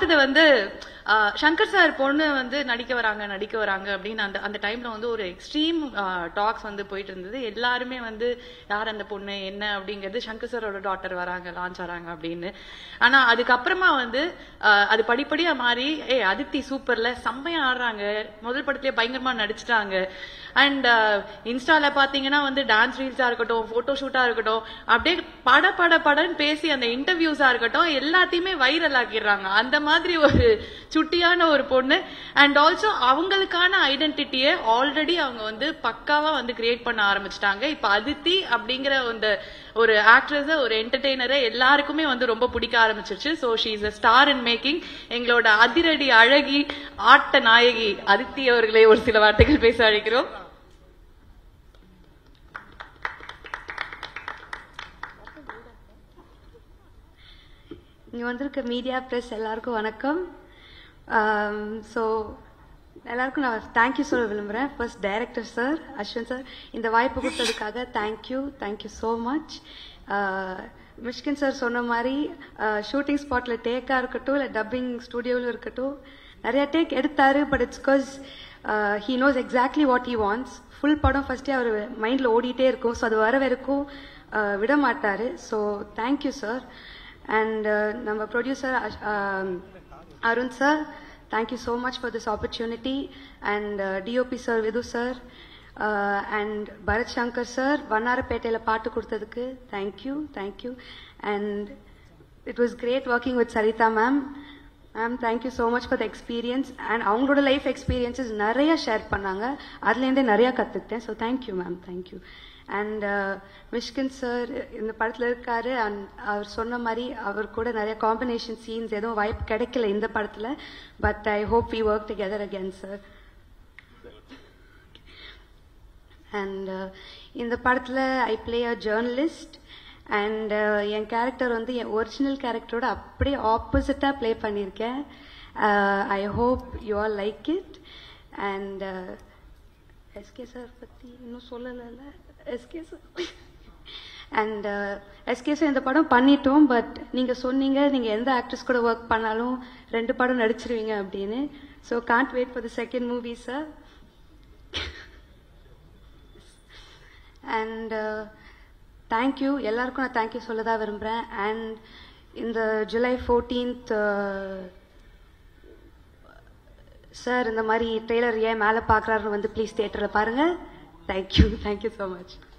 பார்த்தது வந்து ஆஹ், சங்கர் சார் பொண்ணு வந்து நடிக்க வராங்க நடிக்க வராங்க அப்படின்னு அந்த அந்த டைம்ல வந்து ஒரு எக்ஸ்ட்ரீம் டாக்ஸ் வந்து போயிட்டு இருந்தது எல்லாருமே வந்து யார் அந்த பொண்ணு என்ன அப்படிங்கிறது சங்கர் சாரோட டாட்டர் வராங்க லான்ச் ஆறாங்க அப்படின்னு ஆனா அதுக்கப்புறமா வந்து ஆஹ், அது படிப்படியா மாறி ஏ அதித்தி சூப்பர்ல செம்மையா ஆடுறாங்க முதல் படத்திலேயே பயங்கரமா நடிச்சிட்டாங்க அண்ட் இன்ஸ்டால பாத்தீங்கன்னா வந்து டான்ஸ் ரீல்ஸா இருக்கட்டும் போட்டோ ஷூட்டா இருக்கட்டும் அப்படியே பட பட படன்னு பேசி அந்த இன்டர்வியூஸா இருக்கட்டும் எல்லாத்தையுமே வைரல் ஆக்கிடுறாங்க அந்த மாதிரி ஒரு சுட்டியான ஒரு பொண்ணு அண்ட் ஆல்சோ அவங்களுக்கான ஐடென்டிட்டியை ஆல்ரெடி அவங்க வந்து பக்காவா வந்து கிரியேட் பண்ண ஆரம்பிச்சிட்டாங்க இப்ப அதித்தி அப்படிங்கிற அந்த ஒரு ஆக்ட்ரஸ ஒரு என்டர்டெய்னரை எல்லாருக்குமே வந்து ரொம்ப பிடிக்க ஆரம்பிச்சிருச்சு so she is a star in making எங்களோட அதிரடி அழகி ஆட்ட நாயகி அதித்தி அவர்களை ஒரு சில வார்த்தைகள் பேச அழைக்கிறோம் இங்கே வந்திருக்க மீடியா ப்ரெஸ் எல்லாருக்கும் வணக்கம் ஸோ எல்லாருக்கும் நான் தேங்க்யூ சொல்ல விரும்புகிறேன் first director sir Ashwin sir இந்த வாய்ப்பு கொடுத்ததுக்காக thank you thank you so much Mysskin sir சொன்ன மாதிரி ஷூட்டிங் ஸ்பாட்டில் டேக்காக இருக்கட்டும் இல்லை டப்பிங் ஸ்டுடியோவில் இருக்கட்டும் நிறைய டேக் எடுத்தாரு but it's because he knows exactly what he wants full படம் ஃபர்ஸ்டே அவர் மைண்டில் ஓடிட்டே இருக்கும் ஸோ அது வர வரைக்கும் uh, விட மாட்டார் ஸோ தேங்க்யூ சார் அண்ட் நம்ம producer Arun sir thank you so much for this opportunity and DOP sir Vidhu sir and Bharath Shankar sir வண்ணாரப்பேட்டையில் பாட்டு கொடுத்ததுக்கு thank you thank you and it was great working with Saritha ma'am ma'am thank you so much for the experience and அவங்களோட life experiences நிறைய share பண்ணாங்க அதுலேருந்தே நிறையா கற்றுக்கிட்டேன் so thank you ma'am thank you and Mysskin sir இந்த படத்தில் இருக்காரு அண்ட் அவர் சொன்ன மாதிரி அவர் கூட நிறைய காம்பினேஷன் சீன்ஸ் எதுவும் வாய்ப்பு கிடைக்கல இந்த படத்தில் but I hope we work together again sir and இந்த படத்தில் I play a journalist and என் கேரக்டர் வந்து என் ஒரிஜினல் கேரக்டரோட அப்படியே ஆப்போசிட்டாக ப்ளே பண்ணியிருக்கேன் I hope you all like it and SK sir பற்றி இன்னும் சொல்லலைல்ல SK sir and SK sir இந்த படம் பண்ணிட்டோம் பட் நீங்கள் சொன்னீங்க நீங்கள் எந்த ஆக்ட்ரஸ் கூட ஒர்க் பண்ணாலும் ரெண்டு படம் நடிச்சிருவீங்க அப்படின்னு so can't wait for the second movie sir and thank you எல்லாருக்கும் நான் தேங்க்யூ சொல்ல தான் விரும்புகிறேன் அண்ட் இந்த ஜூலை ஃபோர்டீன்த் சார் இந்த மாதிரி ட்ரெய்லர் ஏன் மேலே பார்க்குறாருன்னு வந்து ப்ளீஸ் தேட்டரில் பாருங்கள் தேங்க்யூ தேங்க்யூ ஸோ மச்